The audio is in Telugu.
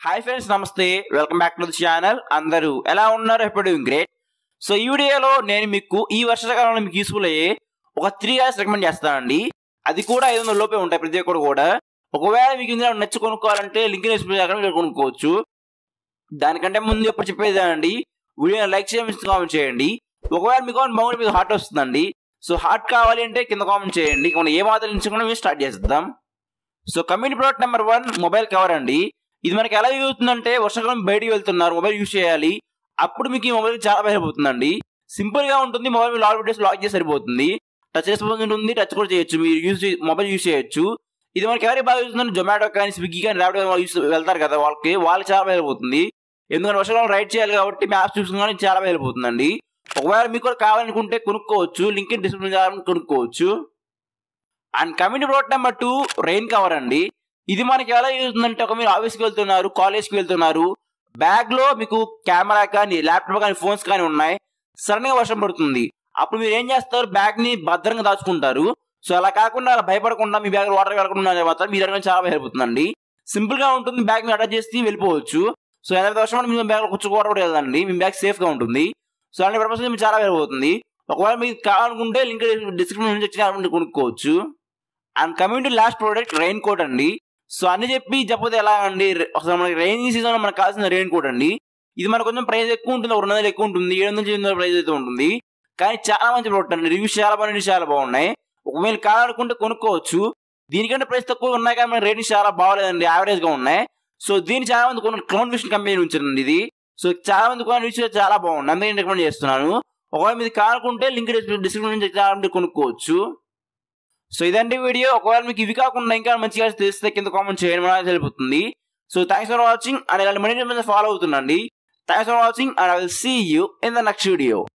హాయ్ ఫ్రెండ్స్ నమస్తే welcome back to the channel అందరూ ఎలా ఉన్నారు ఎప్పుడు గ్రేట్ సో ఈ వీడియోలో నేను మీకు ఈ వర్షాకాలంలో మీకు యూస్ఫుల్ అయ్యే ఒక త్రీ ఇయర్స్ రికమెండ్ చేస్తానండి అది కూడా ఐదు వందల లోపే ఉంటాయి ప్రతి ఒక్కరు కూడా ఒకవేళ మీకు ఇందులో నచ్చి కొనుక్కోవాలంటే లింక్ డిస్ప్లే మీరు కొనుక్కోవచ్చు దానికంటే ముందు ఎప్పుడు చెప్పేది అండి వీడియోని లైక్ చేయమని కామెంట్ చేయండి ఒకవేళ మీకు బాగుంటే మీకు హార్ట్ వస్తుందండి సో హార్ట్ కావాలి అంటే కింద కామెంట్ చేయండి మనం ఏ మాత్రం నుంచి మేము స్టార్ట్ చేద్దాం so community product number one mobile cover అండి ఇది మనకి ఎలా యూజ్ అవుతుందంటే వర్షాకాలం బయటికి వెళ్తున్నారు మొబైల్ యూజ్ చేయాలి అప్పుడు మీకు ఈ మొబైల్ చాలా బయటపోతుందండి సింపుల్ గా ఉంటుంది మొబైల్ మీరు లాక్ పెట్టేసి లాక్ చేసి సరిపోతుంది టచ్ రెస్పాన్స్ ఉంటుంది టచ్ కూడా చేయొచ్చు మీరు యూజ్ మొబైల్ యూజ్ చేయొచ్చు ఇది మనకి ఎవరికి బాగా యూజ్ అవుతుంది జొమాటో కానీ స్విగ్గీ కానీ ర్యాపిడో యూస్ వెళ్తారు కదా వాళ్ళకి వాళ్ళకి చాలా బయటపోతుంది ఎందుకంటే వర్షాకాలం రైడ్ చేయాలి కాబట్టి మ్యాప్స్ చూసుకుని చాలా బయటపోతుందండి ఒకవేళ మీకు కూడా కావాలనుకుంటే కొనుక్కోవచ్చు లింక్ డిస్క్రిప్షన్ కొనుక్కోవచ్చు and community product number two rain cover అండి ఇది మనకి ఎలా యూజ్ అవుతుందంటే ఒక మీరు ఆఫీస్కి వెళ్తున్నారు కాలేజ్కి వెళ్తున్నారు బ్యాగ్ లో మీకు కెమెరా కానీ ల్యాప్టాప్ కానీ ఫోన్స్ కానీ ఉన్నాయి సడన్ గా వర్షం పడుతుంది అప్పుడు మీరు ఏం చేస్తారు బ్యాగ్ ని భద్రంగా దాచుకుంటారు సో అలా కాకుండా అలా భయపడకుండా మీ బ్యాగ్ వాటర్ వెళ్ళకుండా మాత్రం మీరు అడగడం చాలా భయపడుతుందండి సింపుల్ గా ఉంటుంది బ్యాగ్ మీరు అటాచ్ చేసి వెళ్ళిపోవచ్చు సో ఎంత వర్షం పడినా మీ బ్యాగ్ లో కూర్చోకూడదు కూడా వెళ్ళదండి మీ బ్యాగ్ సేఫ్ గా ఉంటుంది సో అలాంటి పర్పస్ మీకు చాలా వెళ్ళిపోతుంది ఒకవేళ మీకు కావాలనుకుంటే లింక్ డిస్క్రిప్షన్ నుంచి వచ్చి కొనుక్కోవచ్చు and coming to last product rain coat అండి సో అన్ని చెప్పి చెప్పకపోతే ఎలా అండి అసలు మనకి రైనీ సీజన్ లో మనకు కావాల్సిన రెయిన్ కోట్ అండి ఇది మనకు కొంచెం ప్రైస్ ఎక్కువ ఉంటుంది ఒక రెండు వందలు ఎక్కువ ఉంటుంది ఏడు వందల ఎనిమిది ప్రైస్ అయితే ఉంటుంది కానీ చాలా మంచి ప్రోడక్ట్ అండి రివ్యూస్ చాలా బాగున్నాయి చాలా బాగున్నాయి ఒకవేళ కావాలనుకుంటే కొనుక్కోవచ్చు దీనికంటే ప్రైస్ తక్కువ ఉన్నాయి కానీ మన రేటింగ్స్ చాలా బాగలేదండి యావరేజ్ గా ఉన్నాయి సో దీన్ని చాలా మంది కొన్న క్లౌన్ విషన్ కంపెనీ ఉంచారండి ఇది సో చాలా మంది కొన్న రివ్యూస్ చాలా బాగుంది అందుకే నేను రికమెండ్ చేస్తున్నాను ఒకవేళ మీరు కావాలనుకుంటే లింక్ డిస్క్రిప్షన్ నుంచి చాలా మంది కొనుక్కోవచ్చు సో ఇదండి వీడియో ఒకవేళ మీకు ఇవి కాకుండా ఇంకా మంచిగా తెలిస్తే కింద కామెంట్ చేయడం అనేది తెలిపోతుంది so thanks for watching and ఇలాంటి మనీ ఫాలో అవుతుండండి thanks for watching and I will see you in the next video